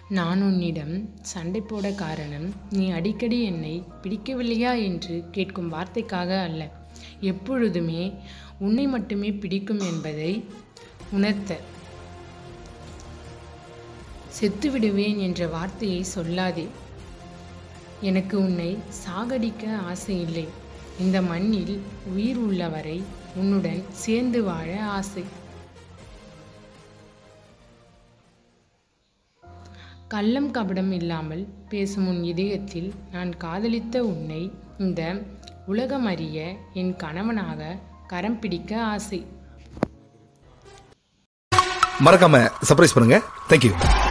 நான் உன்னிடம் சண்டை போட காரணம் நீ அடிக்கடி என்னை பிடிக்கவில்லையா என்று கேட்கும் வார்த்தைக்காக அல்ல எப்பொழுதுமே உன்னை மட்டுமே பிடிக்கும் என்பதை உணர்த்த செத்து விடுவேன் என்ற வார்த்தையை சொல்லாதே எனக்கு உன்னை சாகடிக்க ஆசை இல்லை இந்த மண்ணில் உயிர் உள்ளவரை உன்னுடன் சேர்ந்து வாழ ஆசை கள்ளம் கபடம் இல்லாமல் பேசும் உன் இதயத்தில் நான் காதலித்த உன்னை இந்த உலகம் அறிய என் கணவனாக கரம் பிடிக்க ஆசை மறக்காம சர்ப்ரைஸ் பண்ணுங்க தேங்க்யூ